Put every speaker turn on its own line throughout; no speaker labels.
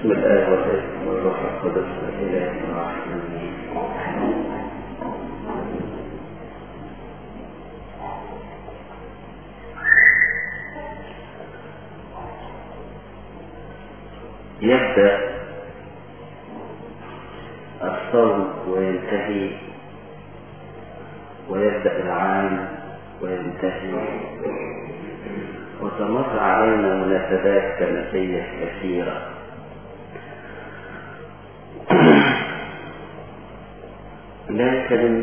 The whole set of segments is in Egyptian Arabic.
بسم الله والابن والروح القدس الاله الواحد امين يبدأ الصوم وينتهي ويبدأ العام وينتهي وتمر علينا مناسبات كنسية كثيرة لكن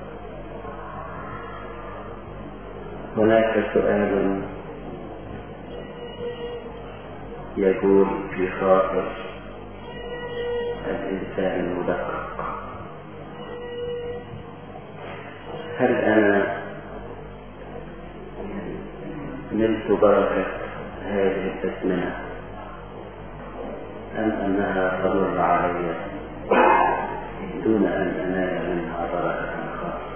هناك سؤال يقول في خاطر الإنسان المدقق هل أنا نلت بركة هذه الأزمنة أم أنها تمر علي دون أن أنال منها بركة خاصة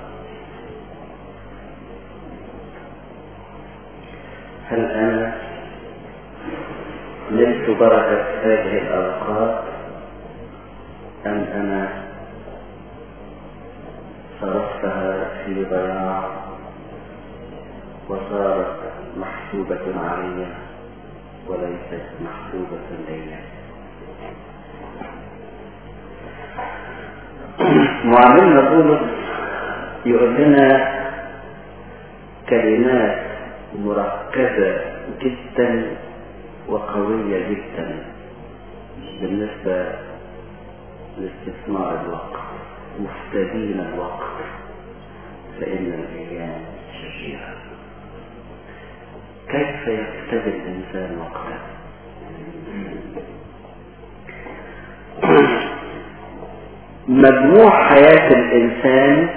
هل أنا نلت بركة هذه الأوقات أم أنا صرفتها في ضياع وصارت محسوبة علي وليست محسوبة لي معلمنا بولس يقول لنا كلمات مركزة جدا وقوية جدا بالنسبة لاستثمار الوقت مفتدين الوقت فإن الأيام شريرة كيف يفتدي الإنسان وقته مجموع حياة الإنسان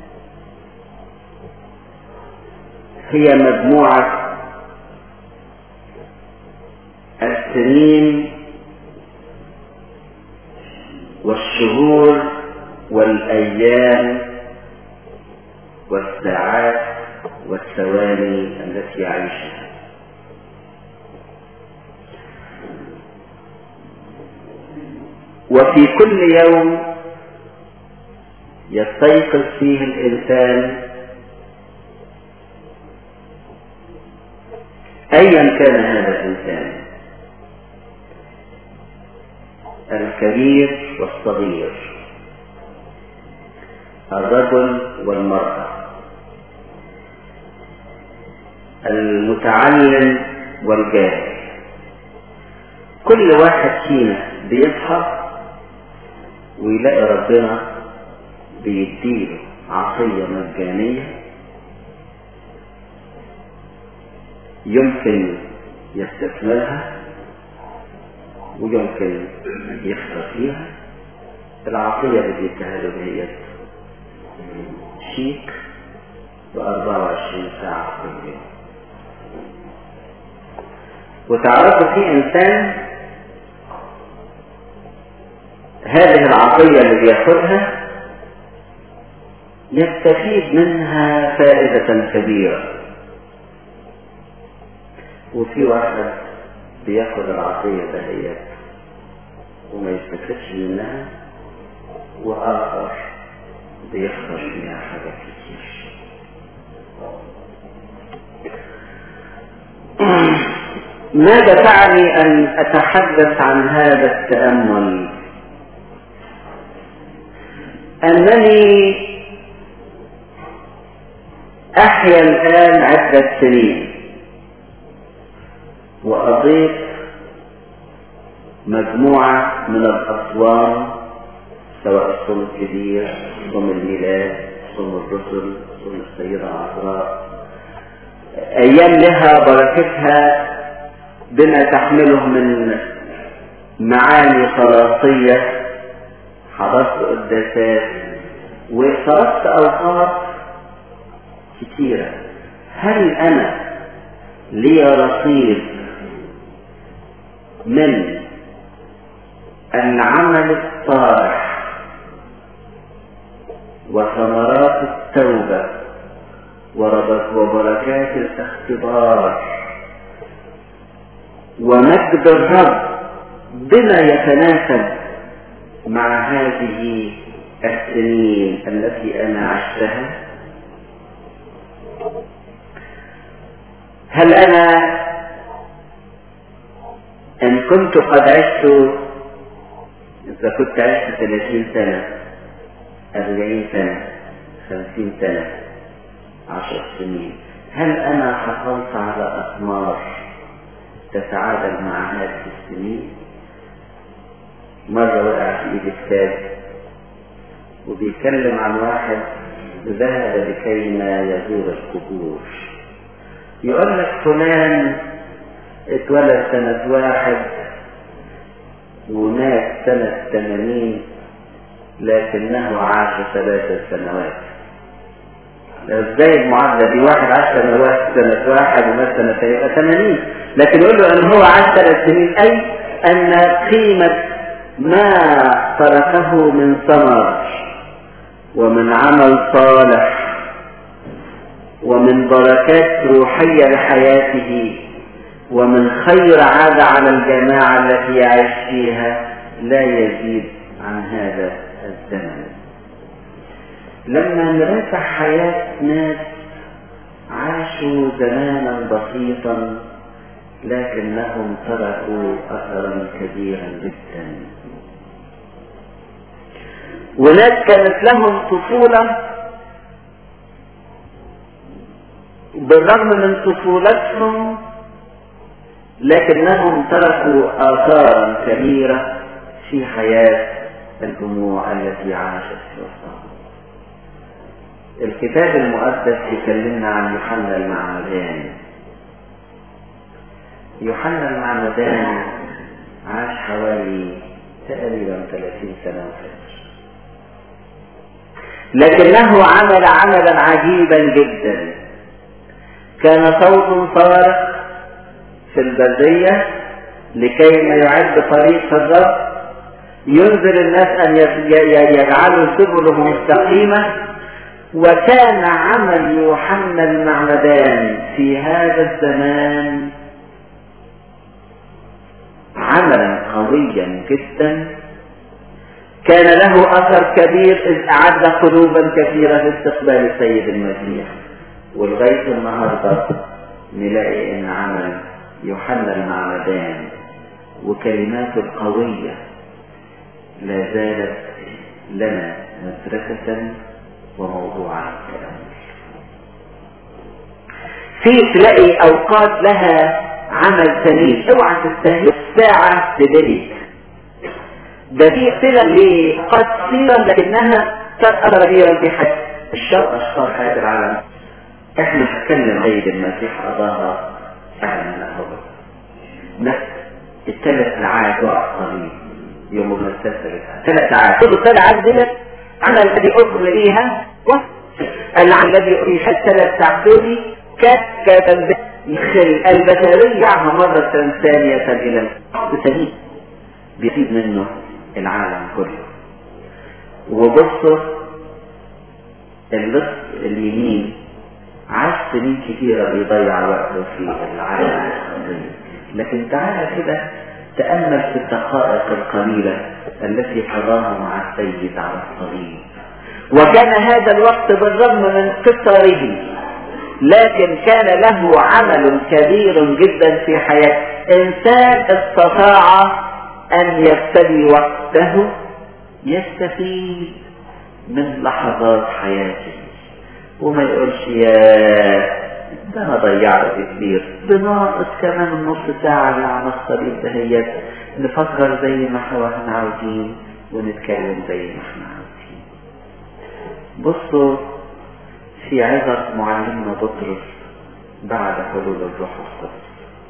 هي مجموعة السنين والشهور والأيام والساعات والثواني التي يعيشها وفي كل يوم يستيقظ فيه الإنسان أيا كان هذا الإنسان الكبير والصغير الرجل والمرأة المتعلم والجاهل كل واحد فينا بيصحى ويلاقي ربنا بيديله عطية مجانية يمكن يستثمرها ويمكن يخسر فيها العطية اللي بيديها له هي شيك ب 24 ساعة كل يوم وتعرفوا في إنسان هذه العطية اللي بياخدها يستفيد منها فائدة كبيرة وفي واحد بياخد العطية دهيت وما يستفدش منها وآخر بيخسر منها حاجات كتير ما دفعني أن أتحدث عن هذا التأمل أنني أحيا الآن عدة سنين وأضيف مجموعة من الأصوام سواء الصوم الكبير صوم الميلاد صوم الرسل صوم السيدة العذراء أيام لها بركتها بما تحمله من معاني خلاصية حضرت قداسات وصرفت أوقات كتيرة هل أنا لي رصيد من العمل الصالح وثمرات التوبة وبركات الاختبار ومجد الرب بما يتناسب مع هذه السنين التي أنا عشتها هل أنا إن كنت قد عشت إذا كنت عشت ثلاثين سنة أربعين سنة خمسين سنة عشر سنين هل أنا حصلت على أثمار تتعادل مع هذه السنين مرة وقع في إيدي كتاب وبيتكلم عن واحد ذهب لكي ما يزور القبور يقول لك فلان اتولد سنة واحد ومات سنة ثمانين لكنه عاش ثلاث سنوات ازاي المعادلة دي واحد عاش سنوات سنة واحد ومات سنة يبقى ثمانين لكن يقول له ان هو عاش ثلاث سنين اي ان قيمة ما تركه من ثمر ومن عمل صالح ومن بركات روحية لحياته ومن خير عاد على الجماعة التي يعيش فيها لا يزيد عن هذا الزمن لما نراجع حياة ناس عاشوا زمانا بسيطا لكنهم تركوا أثرا كبيرا جدا وناس كانت لهم طفولة بالرغم من طفولتهم لكنهم تركوا آثارا كبيرة في حياة الجموع التي عاشت في وسطهم الكتاب المقدس يكلمنا عن يوحنا المعمدان يوحنا المعمدان عاش حوالي تقريبا 30 سنة وفتر لكنه عمل عملا عجيبا جدا كان صوت صارخ في البردية لكي ما يعد طريق الرب ينزل الناس أن يجعلوا سبلهم مستقيمة وكان عمل يوحنا المعمدان في هذا الزمان عملا قويا جدا كان له أثر كبير إذ أعد قلوبا كثيرة لاستقبال السيد المسيح ولغاية النهاردة نلاقي إن عمل يوحنا المعمدان وكلماته القوية لا زالت لنا مدرسة وموضوعا كلام في تلاقي أوقات لها عمل ثمين اوعى تستهل الساعة تدريك ده في صلة قصيرة لكنها تأثر كبيرا في حياة الشر أشخاص حياة العالم احنا نتكلم عيد المسيح قضاها فعلا هو نفس الثلاث ساعات وقت قليل يوم الثلاث ثلاث ساعات كل ثلاث ساعات دي أنا الذي أصل فيها الذي في الثلاث ساعات دي كانت يخل البشرية يعها مرة ثانية إلى الوقت بيفيد منه العالم كله وبصوا اللص اليمين عاش سنين كثيرة بيضيع وقته في العالم لكن تعالى كده تأمل في الدقائق القليلة التي قضاها مع السيد على الصليب وكان هذا الوقت بالرغم من قصره لكن كان له عمل كبير جدا في حياته انسان استطاع ان يبتدي وقته يستفيد من لحظات حياته وما يقولش يا ده انا ضيعت كتير بناقص كمان نص ساعة على الصليب دهيت نفكر زي ما احنا عاوزين ونتكلم زي ما احنا عاوزين بصوا في عظة معلمنا بطرس بعد حلول الروح القدس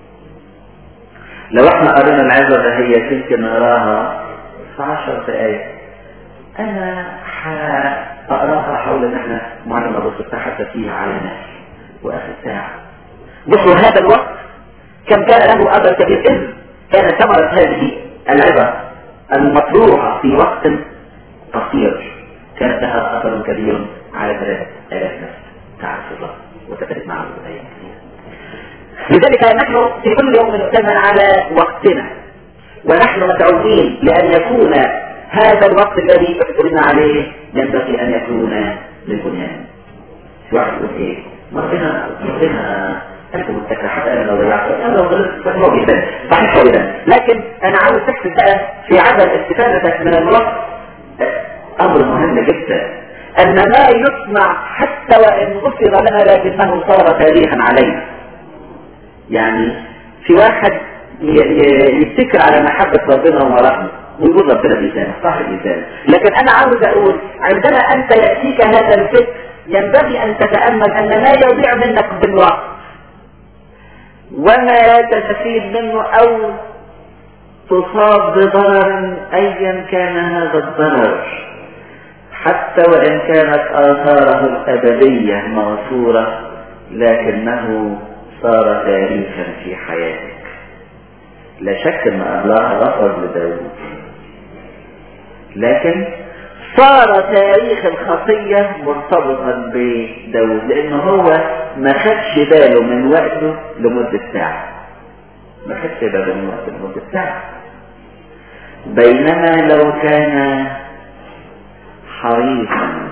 لو احنا قرينا العظة ده هي يمكن نقراها في عشر دقايق انا هقراها حول ان احنا معلمنا بطرس تحدث فيها على نفسي واخر ساعة بصوا هذا الوقت كم كان له اثر كبير اذ كانت ثمرة هذه العظة المطروحة في وقت قصير كانت لها اثر كبير على ثلاث آلاف نفس تعرف الله وتفرد معه الآية لذلك نحن في كل يوم نؤتمن على وقتنا
ونحن مدعوين لأن يكون هذا الوقت الذي أكبرنا عليه ينبغي أن يكون للبنيان واحد يقول إيه ربنا ربنا أنت متكة حتى أنا لو ضيعت أنا لو غلطت فهو جدا صحيح جدا لكن أنا عاوز تحسب بقى في عدم استفادتك من الوقت أمر مهم جدا أن ما يسمع حتى وإن غفر لنا لكنه صار تاريخا علينا يعني في واحد يفتكر على محبة ربنا ورحمه ويقول ربنا بيسامح صح بيسامح لكن أنا عاوز أقول عندما أنت يأتيك هذا الفكر ينبغي أن تتأمل أن ما يضيع منك بالوقت وما تستفيد منه أو تصاب بضرر أيا كان هذا الضرر حتى وإن كانت آثاره الأبدية موصورة لكنه صار تاريخا في حياتك لا شك ان الله غفر لداود لكن صار تاريخ الخطية مرتبطا بداود لانه هو ما خدش باله من وقته لمدة ساعة ما خدش باله من وقته لمدة ساعة بينما لو كان حريصا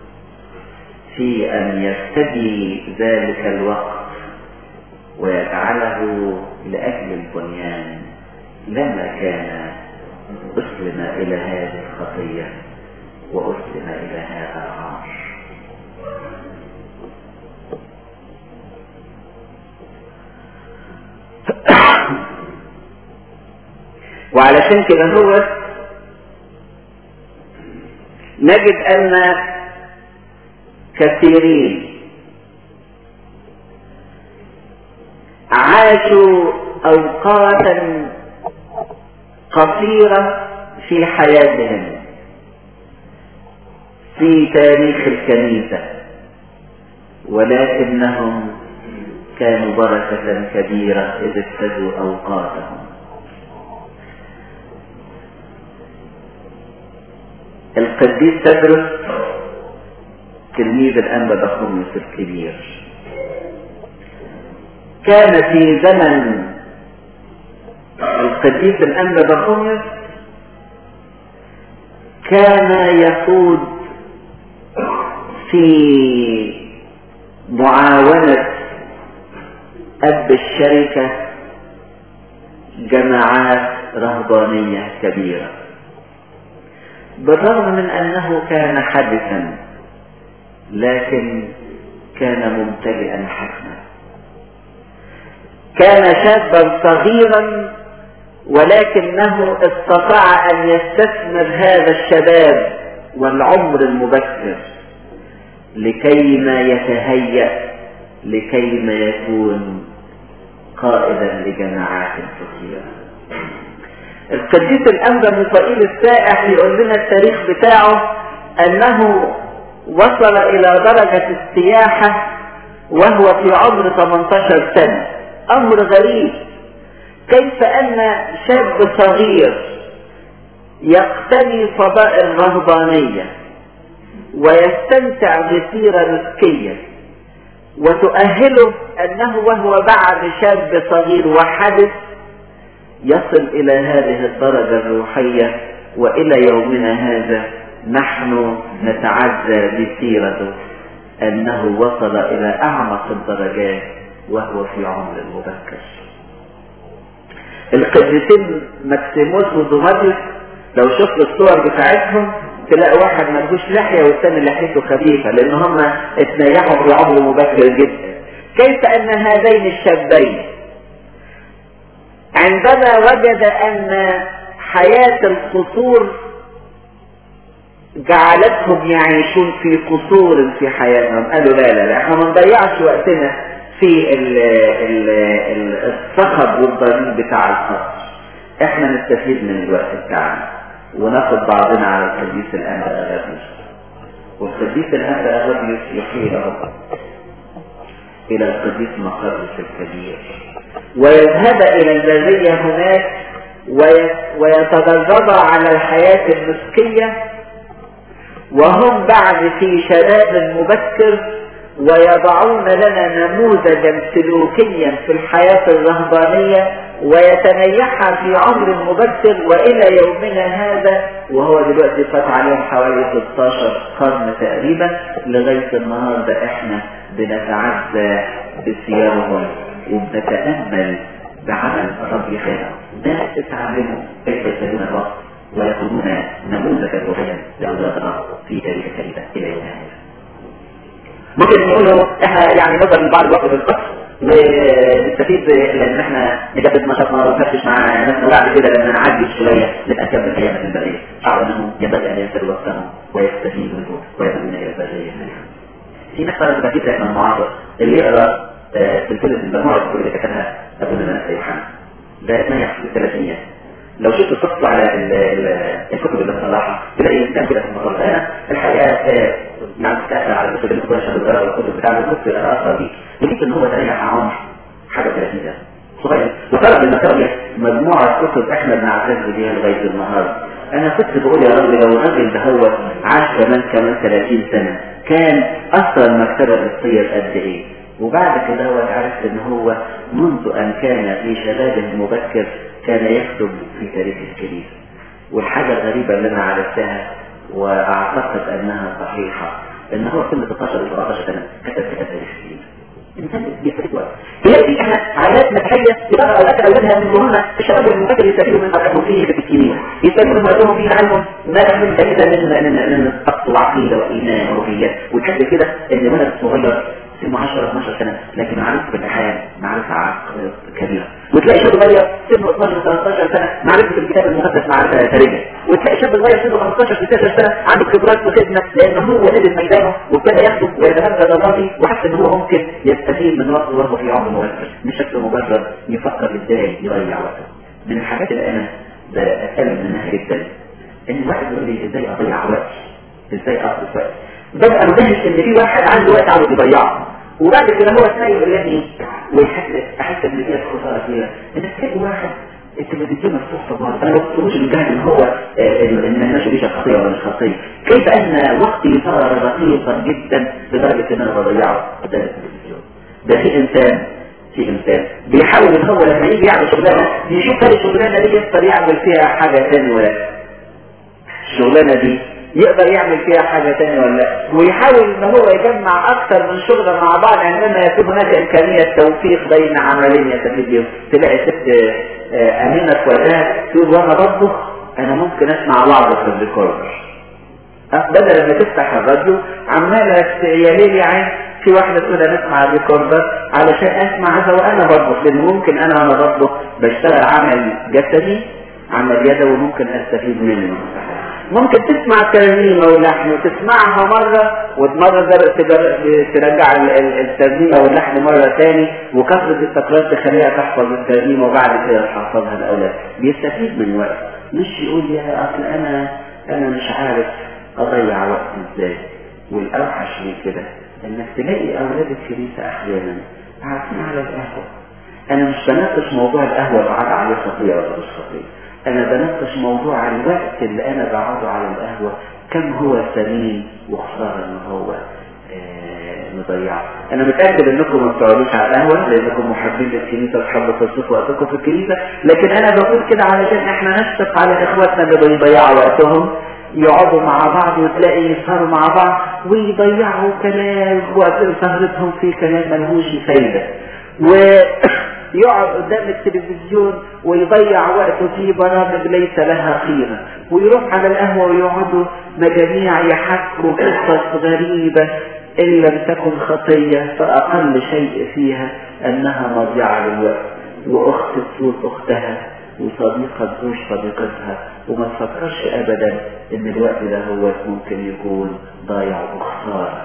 في ان يفتدي ذلك الوقت ويجعله لأجل البنيان لما كان أسلم إلى هذه الخطية وأسلم إلى هذا العار وعلشان كده هو نجد أن كثيرين عاشوا أوقاتا قصيرة في حياتهم في تاريخ الكنيسة ولكنهم كانوا بركة كبيرة إذ ابتدوا أوقاتهم القديس تدرس تلميذ الأنبا بخوميوس الكبير كان في زمن القديس الأنبا بخوميوس كان يقود في معاونة أب الشركة جماعات رهبانية كبيرة بالرغم من أنه كان حدثا لكن كان ممتلئا حكمة كان شابا صغيرا ولكنه استطاع أن يستثمر هذا الشباب والعمر المبكر لكيما يتهيأ لكيما يكون قائدا لجماعات كثيرة القديس الأنبا ميخائيل السائح يقول لنا التاريخ بتاعه أنه وصل إلى درجة السياحة وهو في عمر 18 سنة أمر غريب كيف أن شاب صغير يقتني فضاء الرهبانية ويستمتع بسيرة مسكية وتؤهله أنه وهو بعد شاب صغير وحدث يصل إلى هذه الدرجة الروحية وإلى يومنا هذا نحن نتعزى بسيرته أنه وصل إلى أعمق الدرجات وهو في عمر مبكر القديسين مكسيموس ودوماتيوس لو شفت الصور بتاعتهم تلاقي واحد ملهوش لحية والثاني لحيته خفيفة لأن هم اتنيحوا في عمر مبكر جدا كيف أن هذين الشابين عندما وجد أن حياة القصور جعلتهم يعيشون في قصور في حياتهم قالوا لا لا لا احنا ما نضيعش وقتنا في ال ال ال الصخب والضريب بتاع القصر احنا نستفيد من الوقت بتاعنا وناخد بعضنا على القديس الانبا اغابيوس والقديس الانبا اغابيوس يحيله الى القديس مقرس الكبير ويذهب الى البرية هناك ويتدرب على الحياة المسكية وهم بعد في شباب مبكر
ويضعون لنا نموذجا سلوكيا في الحياة الرهبانية ويتنيحها في عمر مبكر وإلى يومنا هذا وهو دلوقتي فات عليهم حوالي 16 قرن تقريبا لغاية النهاردة احنا بنتعزى بسيارهم وبنتأمل بعمل رب يخيرا ناس اتعلموا كيف يسالون الرب ويكونون نموذجا روحيا لأولاد الرب في تاريخ الكنيسة إلى يومنا هذا ممكن نقول احنا يعني نقدر من بعض الوقت بالقصر ونستفيد لان احنا نجدد نشاطنا ونفتش مع نفسنا بعد كده لما نعدي شويه نبقى نكمل ايام البريه شعر انه ينبغي ان يسر وقتهم ويستفيد منه ويكون الى البريه في ناس فرق كتير احنا المعاصر اللي يقرا سلسله المجموعه الكتب اللي كتبها ابونا يوحنا ده نجح في الثلاثينيات لو شفت القصة على الكتب اللي بطلعها تلاقي كان كده في المطلع هنا الحقيقة يعني تأثر على الكتب اللي كنت بقرا والكتب بتاع الكتب اللي أثر دي لقيت إن هو تريح عمر حاجة 30 سنة صغير وطلب المكارية مجموعة كتب احنا بنعتز بيها لغاية النهاردة انا كنت بقول يا رب لو الراجل ده هو عاش كمان كمان 30 سنة كان اثر المكتبة القصية قد ايه وبعد كده هو عرفت ان هو منذ ان كان في شبابه المبكر كان يكتب في تاريخ الكنيسة والحاجة الغريبة اللي انا عرفتها واعتقد انها صحيحة ان هو سن 16 و 17 سنة كتب كتاب تاريخ الكنيسة الانسان بيستفيد وقت تلاقي احنا عائلات نتحية يبقى اولاد اولادها من هم الشباب المبكر يستفيدوا من مرحبوا فيه في الكنيسة يستفيدوا من مرحبوا فيه عنهم ما من دليل من من من الطقس وعقيدة وايمان وروحيات وتحس كده ان ولد صغير سنه 10 12 سنة لكن معرفة بالحياة معرفة كبيرة وتلاقي شاب صغير سنه 12 13 سنة معرفة الكتاب المقدس معرفة تاريخية وتلاقي شاب صغير سنه 15 16 سنة عنده خبرات وخدمة لأنه هو نزل ميدانه وابتدى يخدم ويتهدى ضرباتي وحس ان هو ممكن يستفيد من وقته وهو في عمر مبكر مش شكل مجرد يفكر ازاي يضيع وقته من الحاجات اللي انا بتكلم منها جدا ان الواحد يقول لي ازاي اضيع وقتي ازاي اقضي وقتي ببقى مدهش ان في واحد عنده وقت عاوز يضيعه وبعد كده هو سايب الذي ويحس احس ان دي خساره كبيره انك تلاقي واحد انت ما بتدينا الفرصه بعض انا ما بقولوش ان ده ان هو ان الناس دي شخصيه ولا مش شخصيه كيف ان وقتي صار دقيقا جدا لدرجه ان انا بضيعه قدام التلفزيون ده في انسان في انسان بيحاول ان هو لما يجي يعمل شغلانه يشوف هل الشغلانه دي يقدر يعمل فيها حاجه ثانيه ولا الشغلانه دي يقدر يعمل فيها حاجة تانية ولا لا ويحاول ان هو يجمع اكثر من شغلة مع بعض عندما يكون هناك امكانية توفيق بين عملين يستفيد بيهم تلاقي ست امينة في وقتها تقول وانا بطبخ انا ممكن اسمع وعظة في الريكوردر بدل ما تفتح الراديو عمالة يا ليل يا عين في واحدة تقول انا اسمع الريكوردر علشان اسمع هذا وانا بطبخ لان ممكن انا وانا بطبخ بشتغل عمل جسدي عمل يدوي وممكن استفيد منه ممكن تسمع ترنيمة ولحن وتسمعها مرة ومرة ترجع الترنيمة واللحن مرة تاني وكثرة التكرار تخليها تحفظ الترنيمة وبعد كده تحفظها الأولاد بيستفيد من وقت مش يقول يا أصل أنا أنا مش عارف أضيع وقت إزاي والأوحش من كده إنك تلاقي أولاد الكنيسة أحيانا قاعدين على القهوة أنا مش بناقش موضوع القهوة بعد عليه خطية ولا مش خطية انا بناقش موضوع الوقت اللي انا بقعده على القهوة كم هو ثمين وخسارة ان هو مضيعه انا متأكد انكم ما بتقعدوش على القهوة لانكم محبين للكنيسة وتحبوا تصرفوا وقتكم في الكنيسة لكن انا بقول كده علشان احنا نشفق على اخواتنا اللي بيضيعوا وقتهم يقعدوا مع بعض وتلاقي يسهروا مع بعض ويضيعوا كلام وسهرتهم في كلام ملهوش فايدة و يقعد قدام التلفزيون ويضيع وقته في برامج ليس لها قيمة ويروح على القهوة ويقعدوا مجاميع يحكوا قصص غريبة إن لم تكن خطية فأقل شيء فيها أنها مضيعة للوقت وأخت تزور أختها وصديقة تزور صديقتها وما تفكرش أبدا إن الوقت ده هو ممكن يكون ضايع وخسارة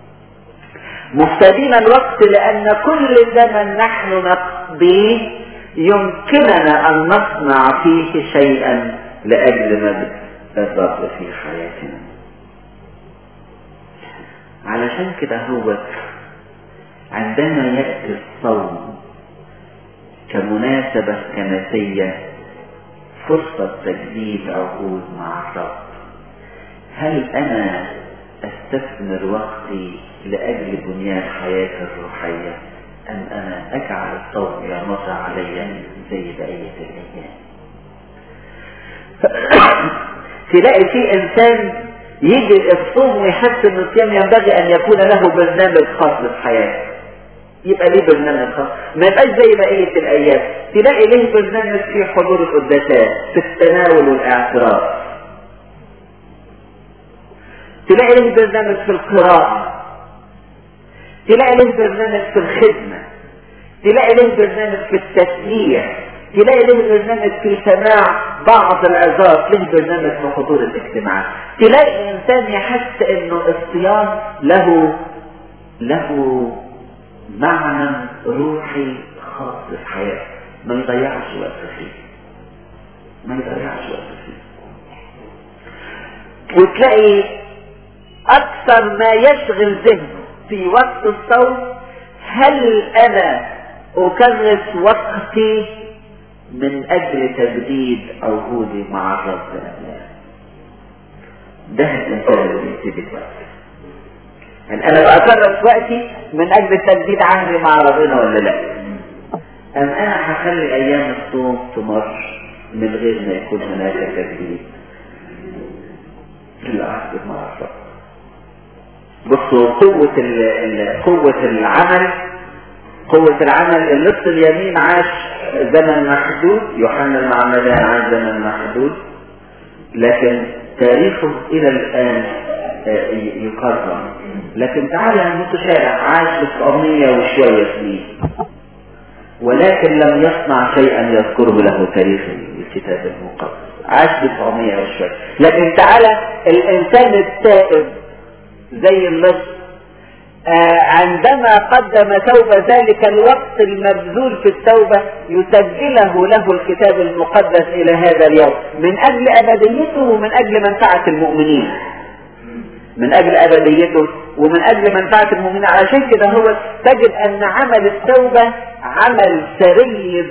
مفتدين الوقت لأن كل زمن نحن نقضيه يمكننا أن نصنع فيه شيئا لأجل مجد الرب في حياتنا علشان كده هو عندما يأتي الصوم كمناسبة كنسية فرصة تجديد عهود مع الرب هل أنا استثمر وقتي لأجل بنيان حياتي الروحية أم أنا أجعل الصوم يمر علي زي بقية الأيام تلاقي في إنسان يجي الصوم ويحس إن الصيام ينبغي أن يكون له برنامج خاص في حياته يبقى ليه برنامج خاص ما يبقاش زي بقية الأيام تلاقي ليه برنامج في حضور القداسات في التناول والاعتراف تلاقي له برنامج في القراءة تلاقي له برنامج في الخدمة تلاقي له برنامج في التسلية تلاقي له برنامج في سماع بعض العظات له برنامج في حضور الاجتماعات تلاقي انسان يحس انه الصيام له له معنى روحي خاص في حياته ما يضيعش وقت فيه ما يضيعش وقت فيه وتلاقي اكثر ما يشغل ذهنه في وقت الصوم هل انا اكرس وقتي من اجل تجديد عهودي مع الرب ام لا ده الانسان اللي بيبتدي وقته يعني انا بكرس وقتي من اجل تجديد عهدي مع ربنا ولا لا ام انا هخلي ايام الصوم تمر من غير ما يكون هناك تجديد للعهد مع الرب بصوا قوة ال قوة العمل قوة العمل النص اليمين عاش زمن محدود يوحنا المعمدان عاش زمن محدود لكن تاريخه إلى الآن يكرر لكن تعالى المتشارع عاش 900 وشوية سنين ولكن لم يصنع شيئا يذكره له تاريخ الكتاب المقدس عاش 900 وشوية لكن تعالى الإنسان التائب زي اللص آه عندما قدم توبة ذلك الوقت المبذول في التوبة يسجله له الكتاب المقدس إلى هذا اليوم من أجل أبديته ومن أجل منفعة المؤمنين من أجل أبديته ومن أجل منفعة المؤمنين علشان كده هو تجد أن عمل التوبة عمل سري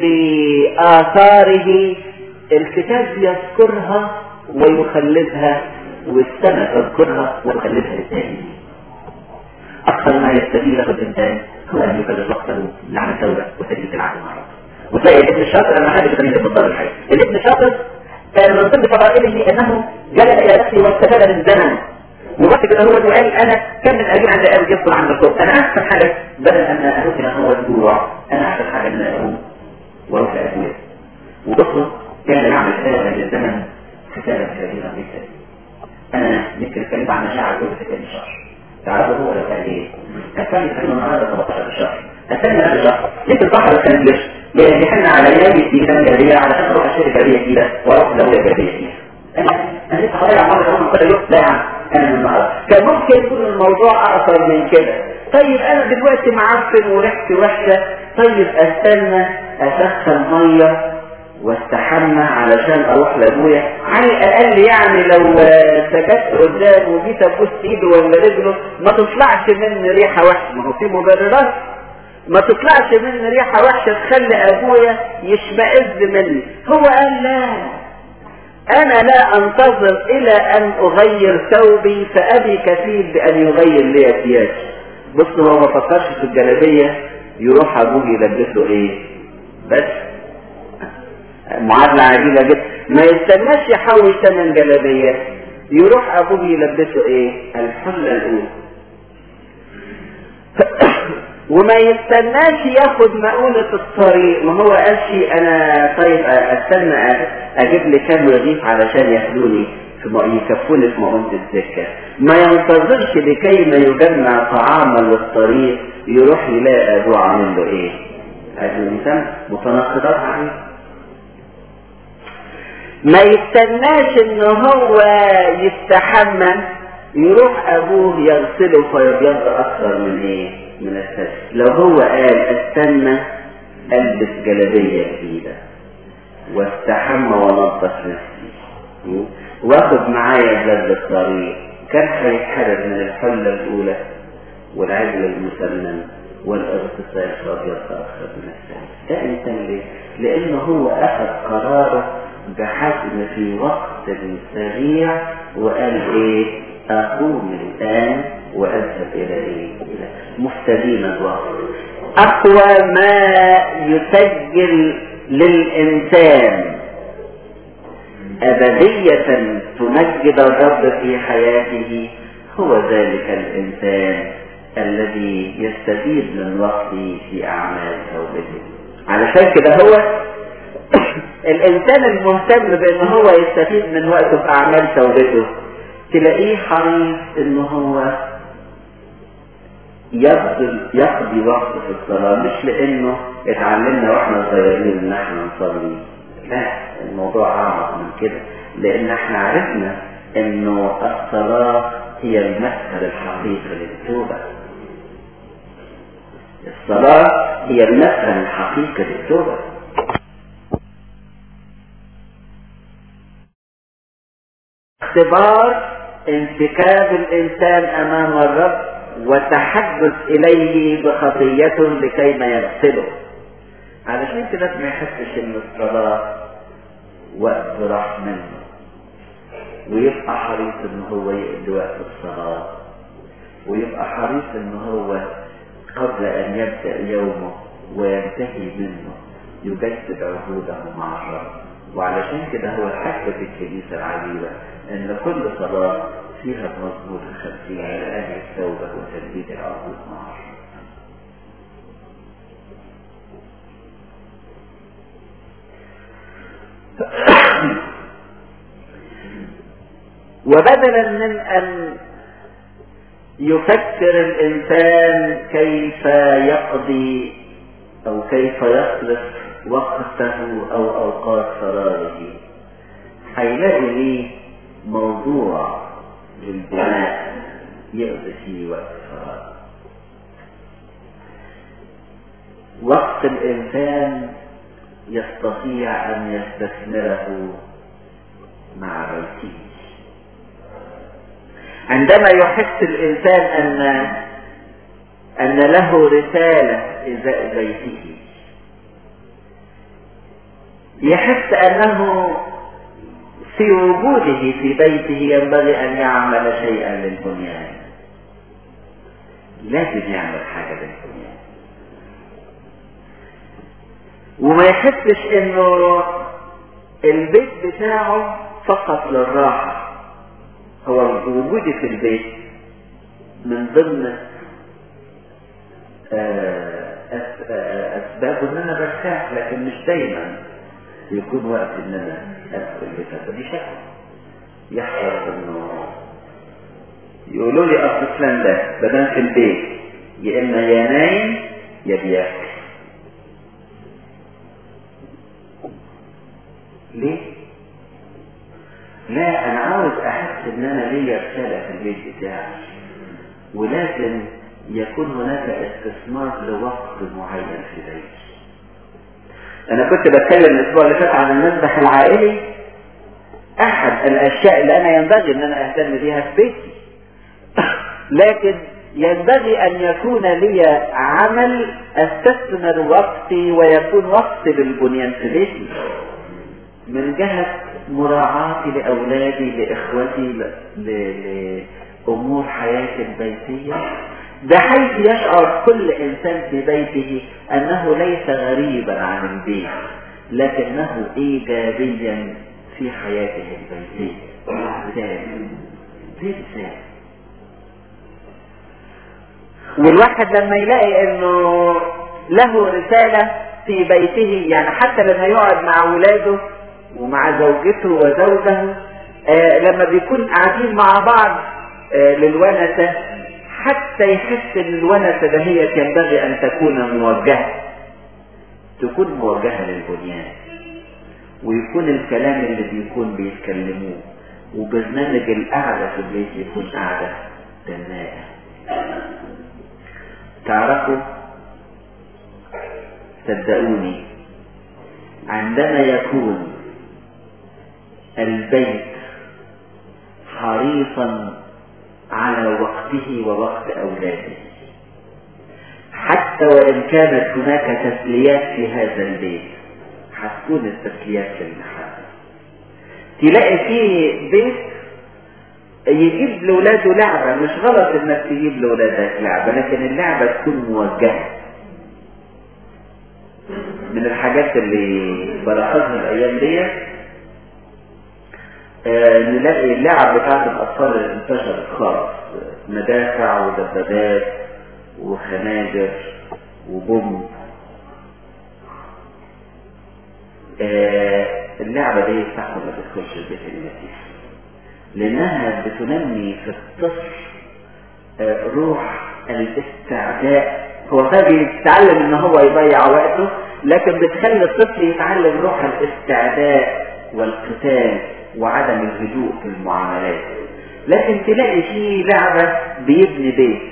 بآثاره الكتاب يذكرها ويخلدها والسنة تذكرها وتخلفها للتاني أكثر ما يستفيد الإنسان هو أن يكرر وقته لعن التوبة وتجديد العهد مع الله وتلاقي الابن الشاطر أنا حاجة تميز بالضبط الحي الابن الشاطر كان من ضمن فضائله أنه جلس إلى نفسه واستفاد من الزمن وقت كده هو قال أنا كم من أجل عند أبي يفضل عن الصوت أنا أحسن حاجة بدل أن أهوك هو الجوع أنا أحسن حاجة أن أقوم وأروح لأبويا وبصوا كان يعمل هذا الزمن حسابا كبيرا جدا انا ممكن اتكلم عن مشاعر كل في تاني شهر تعرفوا هو لو قال ايه الثاني كان النهارده 17 شهر الثاني هذا شهر ليه البحر كان ليش لان بيحن على يومي في سنه جديده علشان اروح اشتري جديده جديده واروح دولة جديده جديده انا انا لسه هضيع مره كمان كل يوم لا يا عم انا من النهارده كان ممكن يكون الموضوع اقصر من كده طيب انا دلوقتي معفن وريحتي وحشه طيب استنى اسخن ميه واستحمى علشان اروح لابويا على الاقل يعني لو سكت قدامه وجيت ابوس ايده ولا رجله ما تطلعش من ريحه وحشه ما هو في مبررات ما تطلعش من ريحه وحشه تخلي ابويا يشمئز مني هو قال لا انا لا انتظر الى ان اغير ثوبي فابي كفيل بان يغير لي ثيابي بص هو ما فكرش في الجلابيه يروح ابوه يلبس له ايه بس معادلة عجيبة جدا ما يستناش يحوش ثمن جلابية يروح ابوه يلبسه ايه الحلة الاولى وما يستناش ياخد مؤونة الطريق ما هو قالش انا طيب استنى اجيب لي كام رغيف علشان ياخدوني في يكفوني في مؤونة الزكاة ما ينتظرش لكي ما يجمع طعاما للطريق يروح يلاقي ابوه عامل له ايه هذا الانسان متناقضات عجيبة ما يستناش ان هو يستحمى يروح ابوه يغسله فيبيض اكثر من ايه من الثلج لو هو قال استنى البس جلابيه جديده واستحمى وانضف نفسي واخد معايا زاد الطريق كان هيتحرر من الحله الاولى والعجل المسنن والاغتسال فابيض اكثر من الثلج ده انسان ليه؟ لانه هو اخذ قراره بحزم في وقت سريع وقال ايه أقوم الآن وأذهب إلى إيه؟ إلى مفتدين الوقت أقوى ما يسجل للإنسان أبدية تمجد الرب في حياته هو ذلك الإنسان الذي يستفيد من وقته في أعمال توبته علشان كده هو الإنسان المهتم بأن هو يستفيد من وقته في أعمال توبته تلاقيه حريص أن هو يقضي, يقضي وقت في الصلاة مش لأنه اتعلمنا واحنا صغيرين ان احنا نصلي لا الموضوع أعمق من كده لأن احنا عرفنا انه الصلاة هي المسهل الحقيقي للتوبة الصلاة هي المسهل الحقيقي للتوبة اختبار انتكاب الإنسان أمام الرب وتحدث إليه بخطيته لكي ما يغسله علشان كده ما يحسش ان الصلاة وقت راح منه ويبقى حريص ان هو يقضي وقت الصلاة ويبقى حريص ان هو قبل ان يبدأ يومه وينتهي منه يجدد عهوده مع الرب وعلشان كده هو حتى في الكنيسة العجيبة ان كل صلاة فيها مضمون الخمسين على أهل التوبة وتجديد العهود مع الرب وبدلا من أن يفكر الإنسان كيف يقضي أو كيف يصرف وقته أو أوقات فراغه هيلاقي ليه موضوع للبناء يقضي فيه وقت فراغ وقت الإنسان يستطيع أن يستثمره مع بيته عندما يحس الإنسان أن أن له رسالة إزاء بيته يحس أنه في وجوده في بيته ينبغي أن يعمل شيئا للبنيان لازم يعمل حاجة للبنيان وما يحسش انه البيت بتاعه فقط للراحة هو وجودي في البيت من ضمن اسباب ان انا برتاح لكن مش دايما يكون وقت ان انا ادخل البيت فدي شكوى يحصل انه يقولوا لي اصل فلان ده بدل في البيت يا اما يا نايم يا بياكل ليه؟ لا انا عاوز احس ان انا ليا رساله في البيت بتاعي ولازم يكون هناك استثمار لوقت معين في بيتي انا كنت بتكلم الاسبوع اللي فات عن المذبح العائلي احد الاشياء اللي انا ينبغي ان انا اهتم بيها في بيتي لكن ينبغي ان يكون لي عمل استثمر وقتي ويكون وقت للبنيان في بيتي من جهة مراعاتي لأولادي لإخوتي لأمور حياتي البيتية بحيث يشعر كل إنسان في بيته أنه ليس غريبا عن البيت لكنه إيجابيا في حياته البيتية رسالة دي رسالة والواحد لما يلاقي انه له رسالة في بيته يعني حتى لما يقعد مع ولاده ومع زوجته وزوجه آه لما بيكون قاعدين مع بعض آه للونسة حتى يحس ان الونسة دهيت ينبغي ان تكون موجهة تكون موجهة للبنيان ويكون الكلام اللي بيكون بيتكلموه وبرنامج القعدة في البيت يكون قعدة بناءة تعرفوا صدقوني عندما يكون البيت حريصا على وقته ووقت أولاده حتى وإن كانت هناك تسليات في هذا البيت هتكون التسليات في المحبة تلاقي فيه بيت يجيب لولاده لعبة مش غلط انك تجيب لولادك لعبة لكن اللعبة تكون موجهة من الحاجات اللي بلاحظها الايام دي آه نلاقي اللعب بتاعت الاطفال اللي انتشرت خالص مدافع ودبابات وخناجر وبوم آه اللعبة دي صح ما تدخلش البيت المسيح لانها بتنمي في الطفل آه روح الاستعداء هو فاهم يتعلم ان هو يضيع وقته لكن بتخلي الطفل يتعلم روح الاستعداء والقتال وعدم الهدوء في المعاملات لكن تلاقي فيه لعبة بيبني بيت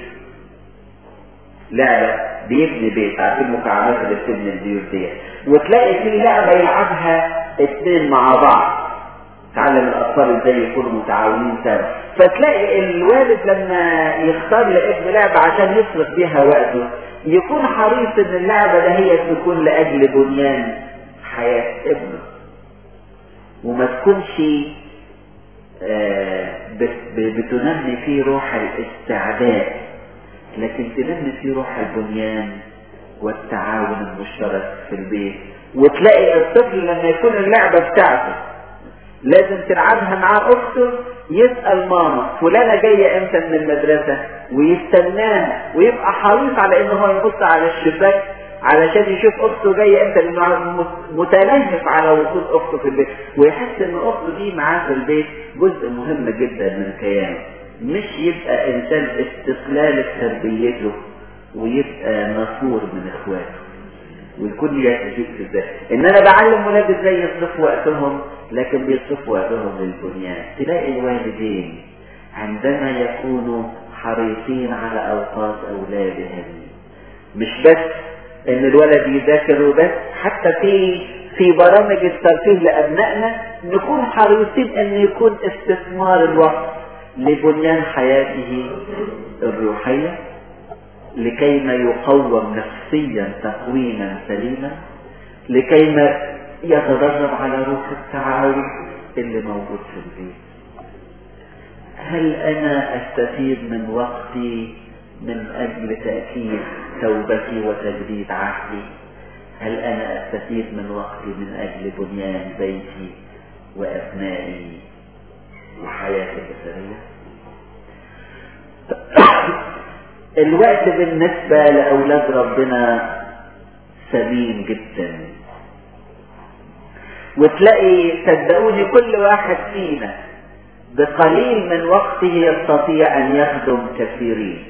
لعبة بيبني بيت عارفين المكعبات اللي بتبني البيوت دي وتلاقي فيه لعبة يلعبها اثنين مع بعض تعلم الاطفال ازاي يكونوا متعاونين سوا فتلاقي الوالد لما يختار لابن لعبة عشان يصرف بيها وقته يكون حريص ان اللعبة ده هي تكون لاجل بنيان حياة ابنه وما تكونش آه بتنمي فيه روح الاستعداء لكن تنمي فيه روح البنيان والتعاون المشترك في البيت وتلاقي الطفل لما يكون اللعبة بتاعته لازم تلعبها مع اخته يسأل ماما فلانة جاية امتى من المدرسة ويستناها ويبقى حريص على ان هو يبص على الشباك علشان يشوف اخته جاية امتى لانه متلهف على وجود اخته في البيت ويحس ان اخته دي معاه في البيت جزء مهم جدا من كيانه مش يبقى انسان استقلال تربيته ويبقى نافور من اخواته والكل يستفيد في الذات ان انا بعلم ولادي ازاي يصرفوا وقتهم لكن بيصرفوا وقتهم للبنيان تلاقي الوالدين عندما يكونوا حريصين على اوقات اولادهم مش بس ان الولد يذاكر وبس حتى في في برامج الترفيه لابنائنا نكون حريصين ان يكون استثمار الوقت لبنيان حياته الروحيه لكيما يقوم نفسيا تقويما سليما لكيما يتدرب على روح التعاون اللي موجود في البيت هل انا استفيد من وقتي من اجل تأكيد توبتي وتجديد عهدي هل انا استفيد من وقتي من اجل بنيان بيتي وابنائي وحياتي الاسريه الوقت بالنسبة لأولاد ربنا ثمين جدا وتلاقي صدقوني كل واحد فينا بقليل من وقته يستطيع أن يخدم كثيرين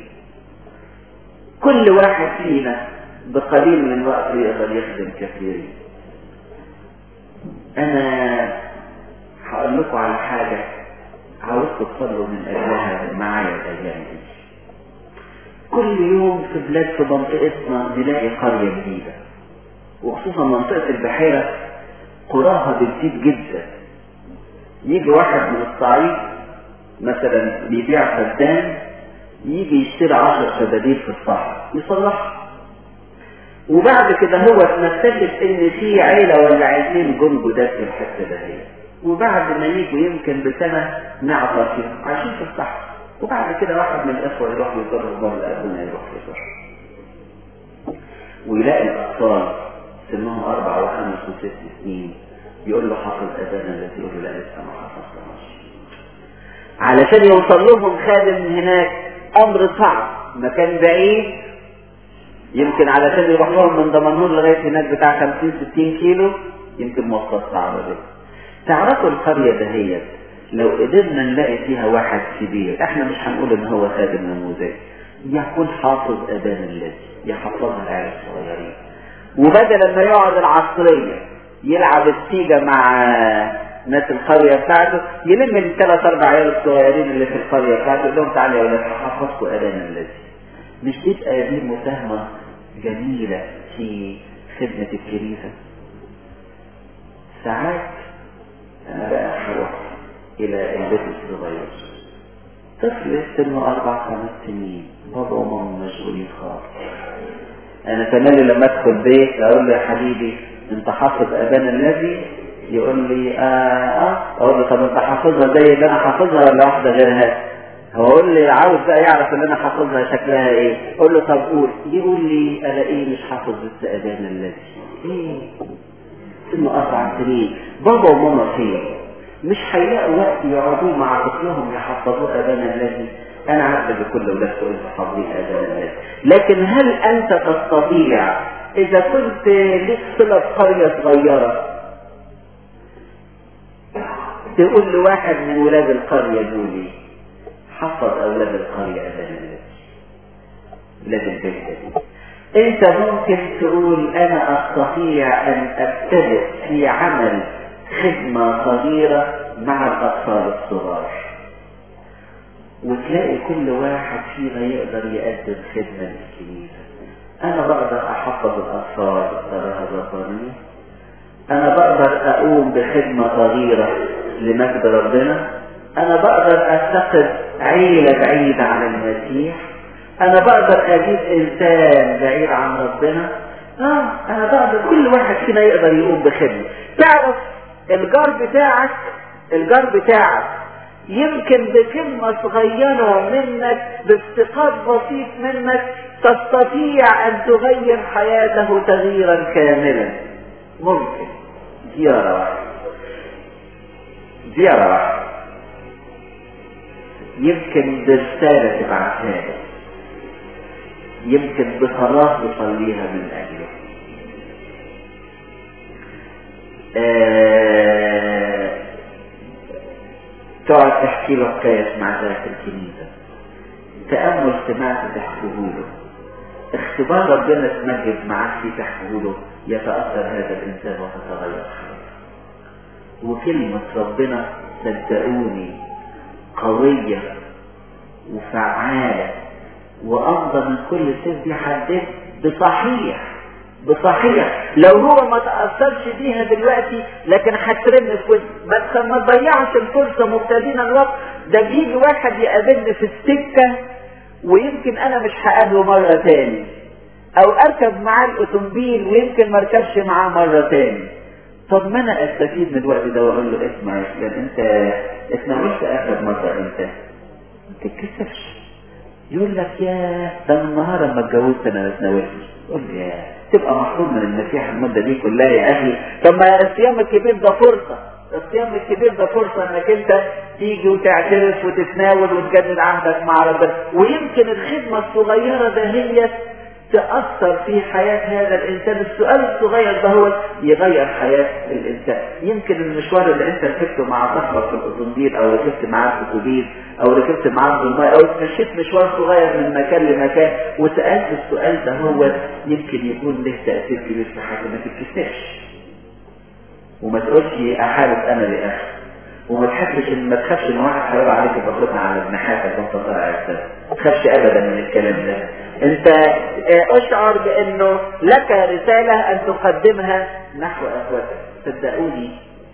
كل واحد فينا بقليل من وقته يقدر يخدم كثيرين أنا هقول لكم على حاجة عاوزكم تصلوا من أجلها معايا الأيام دي كل يوم في بلاد في منطقتنا نلاقي قرية جديدة وخصوصا منطقة البحيرة قراها بتزيد جدا يجي واحد من الصعيد مثلا بيبيع فدان يجي يشتري عشر شبابيك في الصحراء يصلحها وبعد كده هو نكتشف ان في عيلة ولا عيلتين جم جداد في الحتة ده هي وبعد ما يجوا يمكن بسنة نعطى فيهم عايشين في الصحراء وبعد كده واحد من الاخوة يروح يقرر بره الابونا يروح يقرر ويلاقي الاطفال سنهم اربع وخمس وست سنين يقول له حافظ اذان الذي يقول له لا لسه ما حفظتهاش علشان يوصل لهم خادم هناك امر صعب مكان بعيد يمكن علشان يروح لهم من دمنهور لغايه هناك بتاع 50 60 كيلو يمكن مواصلات صعبه جدا تعرفوا القريه دهيت لو قدرنا نلاقي فيها واحد كبير احنا مش هنقول ان هو خادم نموذج يكون حافظ اذان الذي يحفظها العيال الصغيرين وبدل ما يقعد العصريه يلعب السيجا مع ناس القريه بتاعته يلم الثلاث اربع عيال الصغيرين اللي في القريه بتاعته يقول لهم تعالوا يا ولاد حفظكم اذان الذي مش تبقى دي مساهمه جميله في خدمه الكنيسه ساعات انا بقى هروح الى البيت الصغير طفل سنه اربع خمس سنين بابا وماما مشغولين خالص انا تملي لما ادخل بيت اقول له يا حبيبي انت حافظ اذان الذي يقول لي اه اه اقول له طب انت حافظها زي اللي انا حافظها ولا واحده غيرها هو يقول لي عاوز بقى يعرف اللي انا حافظها شكلها ايه اقول له طب قول يقول لي انا ايه مش حافظ لسه اذان الذي ايه سنه اربع سنين بابا وماما فين مش هيلاقوا وقت يقعدوا مع طفلهم يحفظوا اذان الذي انا عارفه بكل اولادكم انتوا حافظين اذان الذي لكن هل انت تستطيع اذا كنت ليك صله قريه صغيره تقول لواحد من ولاد القريه دول حفظ اولاد القريه اذان الذي ولاد البيت دي انت ممكن تقول انا استطيع ان ابتدئ في عمل خدمة صغيرة مع الاطفال الصغار وتلاقي كل واحد فينا يقدر يقدم خدمة للكنيسة انا بقدر احفظ الاطفال الصلاة الربانية انا بقدر اقوم بخدمة صغيرة لمجد ربنا انا بقدر افتقد عيلة بعيدة عن المسيح انا بقدر اجيب انسان بعيد عن ربنا اه انا بقدر كل واحد فينا يقدر يقوم بخدمه تعرف الجار بتاعك الجار بتاعك يمكن بكلمة صغيرة منك بافتقاد بسيط منك تستطيع ان تغير حياته تغييرا كاملا ممكن زيارة واحدة زيارة واحدة يمكن برسالة تبعتها له يمكن بصلاة تصليها من أجله آه... تقعد تحكي له حكاية سمعتها في الكنيسة تأمل سمعت تحكيه له اختبار ربنا تمجد معاه في تحكيه له يتأثر هذا الإنسان وتتغير حياته وكلمة ربنا صدقوني قوية وفعالة وافضل من كل سيف دي حدد بصحيح بصحيح لو هو ما تأثرش بيها دلوقتي لكن هترن في وجهي بس ما تضيعش الفرصة مبتدين الوقت ده بيجي واحد يقابلني في السكة ويمكن انا مش هقابله مرة تاني او اركب معاه الاوتومبيل ويمكن ما اركبش معاه مرة تاني طب ما انا استفيد من الوقت ده واقول له اسمع يا فلان انت اتناولت اخر مرة انت ما تتكسفش يقول لك يا ده من النهار لما اتجوزت انا ما اتناولتش قول لي يا تبقى محروم من المسيح المدة دي كلها يا اخي طب ما الصيام الكبير ده فرصة الصيام الكبير ده فرصة انك انت تيجي وتعترف وتتناول وتجدد عهدك مع ربنا ويمكن الخدمة الصغيرة ده هي تأثر في حياة هذا الإنسان السؤال الصغير ده هو يغير حياة الإنسان يمكن المشوار اللي أنت ركبته مع صاحبك في الأوتومبيل أو ركبت معاه في الأوتوبيل أو ركبت معاه في الماء أو مشيت مشوار صغير من مكان لمكان وسألت السؤال ده هو يمكن يكون له تأثير كبير في حياتك ما تتكسفش وما تقولش أحارب أنا لآخر وما تحسش ان ما تخافش ان واحد هيقع عليك بخطنا على جناحاتك وانت طالع السما ما تخافش ابدا من الكلام ده انت اشعر بانه لك رسالة ان تقدمها نحو اخواتك صدقوني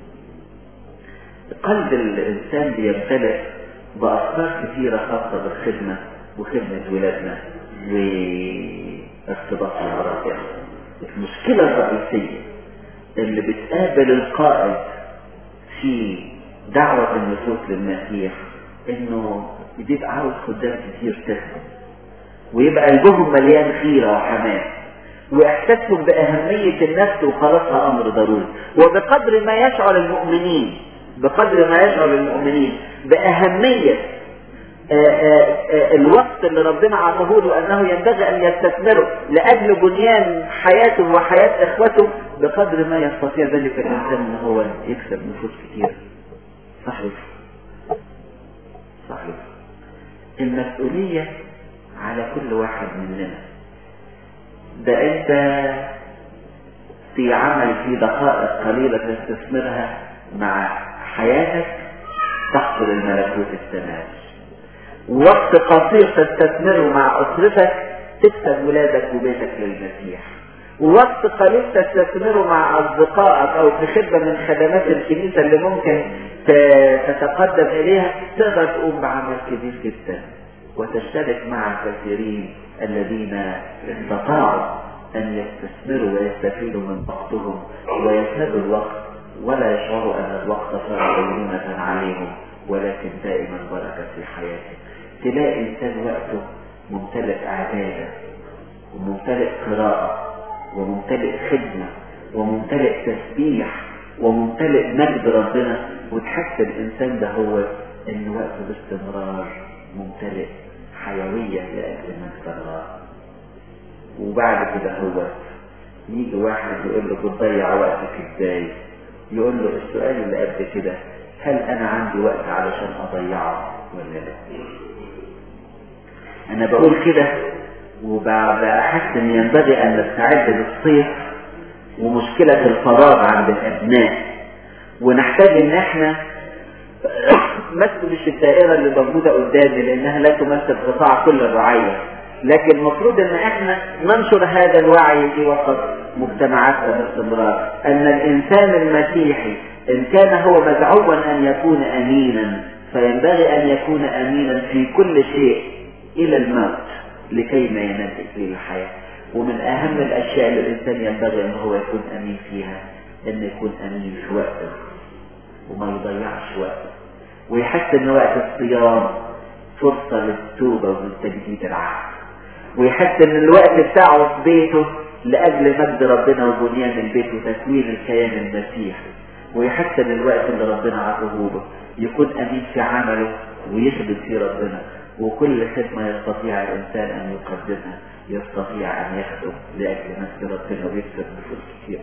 قلب الانسان بيمتلئ بافكار كثيرة خاصة بالخدمة وخدمة ولادنا وارتباط المراتب المشكلة الرئيسية اللي بتقابل القائد في دعوة النفوس للمسيح انه بيبقى عاوز خدام كتير تخدم ويبقى قلبهم مليان خيرة وحماس واحساسهم بأهمية النفس وخلاصها أمر ضروري وبقدر ما يشعر المؤمنين بقدر ما يشعر المؤمنين بأهمية آآ آآ الوقت اللي ربنا عطاه له أنه ينبغي أن يستثمره لأجل بنيان حياته وحياة إخوته بقدر ما يستطيع ذلك الإنسان أن هو يكسب نفوس كتير صحيح صحيح المسؤولية على كل واحد مننا ده انت في عمل في دقائق قليلة تستثمرها مع حياتك تحصل الملكوت السماوي وقت قصير تستثمره مع أسرتك تكسب ولادك وبيتك للمسيح ووقت قليل تستثمره مع أصدقائك أو في خدمة من خدمات الكنيسة اللي ممكن تتقدم إليها تقدر تقوم بعمل كبير جدا وتشترك مع كثيرين الذين استطاعوا أن يستثمروا ويستفيدوا من وقتهم ويسندوا الوقت ولا يشعروا أن الوقت صار دينونة عليهم ولكن دائما بركة في حياتهم تلاقي إنسان وقته ممتلئ عبادة وممتلئ قراءة وممتلئ خدمة وممتلئ تسبيح وممتلئ مجد ربنا وتحس الإنسان ده هو إن وقته باستمرار ممتلئ حيوية لأجل مجد الله وبعد كده هو يجي واحد يقول له بتضيع وقتك ازاي يقول له السؤال اللي قبل كده هل انا عندي وقت علشان اضيعه ولا لا انا بقول كده وبحس ان ينبغي ان نستعد للصيف ومشكلة الفراغ عند الابناء ونحتاج ان احنا مثل مش الدائرة اللي موجودة قدامي لانها لا تمثل قطاع كل الرعية لكن المفروض ان احنا ننشر هذا الوعي في وسط مجتمعاتنا باستمرار ان الانسان المسيحي ان كان هو مدعوا ان يكون امينا فينبغي ان يكون امينا في كل شيء الى الموت لكي ما ينبئ في الحياة ومن اهم الاشياء اللي الانسان ينبغي ان هو يكون امين فيها ان يكون امين في وقته وما يضيعش وقته ويحس ان وقت الصيام فرصة للتوبة ولتجديد العهد ويحس ان الوقت بتاعه في بيته لاجل مجد ربنا وبنيان البيت وتكوين الكيان المسيحي ويحس ان الوقت اللي ربنا عطاه له يكون امين في عمله ويخدم في ربنا وكل خدمه يستطيع الانسان ان يقدمها يستطيع ان يخدم لاجل مجد ربنا ويكسب نفوس كتير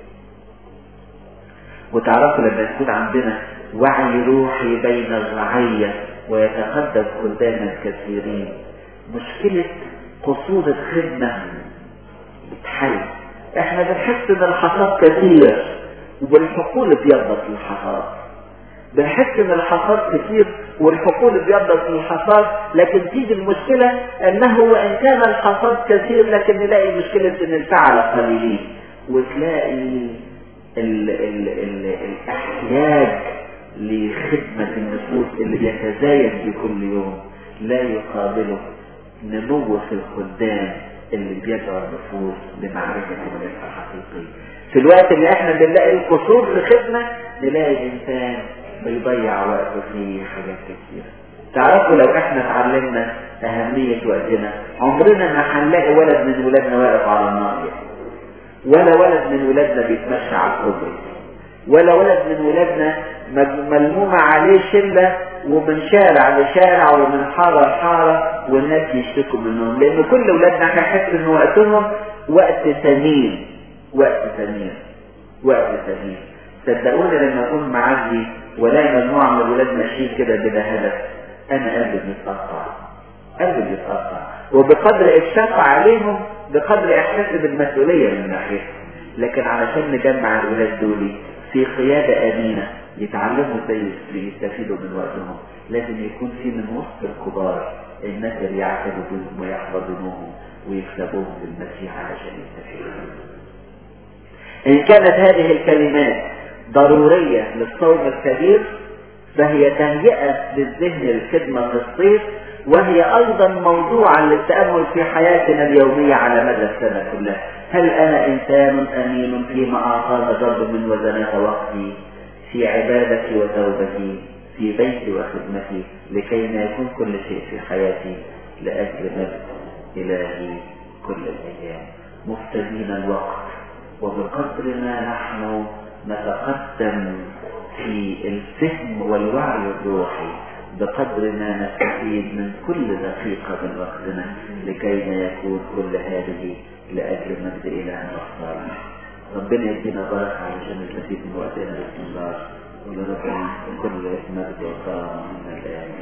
وتعرفوا لما يكون عندنا وعي روحي بين الرعيه ويتقدم قدام الكثيرين مشكله قصور الخدمة بتحل احنا بنحس ان الحصاد كثير والحقول ابيضت في الحصاد بنحس ان الحصاد كثير والحقول ابيضت في الحصاد لكن تيجي المشكلة انه وان كان الحصاد كثير لكن نلاقي مشكلة ان الفعل قليلين وتلاقي ال ال ال الاحتياج لخدمة النفوس اللي بيتزايد في كل يوم لا يقابله نمو في الخدام اللي بيدعو النفوس لمعرفة المسيح الحقيقي في الوقت اللي احنا بنلاقي القصور في خدمة نلاقي انسان بيضيع وقته في حاجات كتيرة تعرفوا لو احنا اتعلمنا اهمية وقتنا عمرنا ما هنلاقي ولد من ولادنا واقف على النار ولا ولد من ولادنا بيتمشى على الكوبري ولا ولد من ولادنا ملمومة عليه شلة ومن شارع لشارع ومن حارة لحارة والناس يشتكوا منهم لأن كل ولادنا هيحس إن وقتهم وقت ثمين وقت ثمين وقت ثمين صدقوني لما أكون معدي ولاقي مجموعة من الولاد ماشيين كده بلا هدف أنا قلبي بيتقطع قلبي بيتقطع وبقدر الشفقة عليهم بقدر إحساسي بالمسؤولية من ناحيتهم لكن علشان نجمع الولاد دول في قيادة أمينة يتعلموا ازاي يستفيدوا من وقتهم لازم يكون في من وسط الكبار الناس اللي يعتدوا بهم ويحفظونهم ويكسبوهم بالمسيح علشان يستفيدوا إن كانت هذه الكلمات ضرورية للصوم الكبير فهي تهيئة للذهن للخدمة في الصيف وهي أيضا موضوعا للتأمل في حياتنا اليومية على مدى السنة كلها هل أنا إنسان أمين فيما أعطانا ضرب من وزنات وقتي في عبادتي وتوبتي في بيتي وخدمتي لكي ما يكون كل شيء في حياتي لأجل مجد إلهي كل الأيام مفتدين الوقت وبقدر ما نحن نتقدم في الفهم والوعي الروحي بقدر ما نستفيد من كل دقيقة من وقتنا لكي ما يكون كل هذه لأجل مجد إلهنا الصالح ربنا يدينا بركة علشان نستفيد من وقتنا باستمرار ولربنا كل مجد وكرم من الآن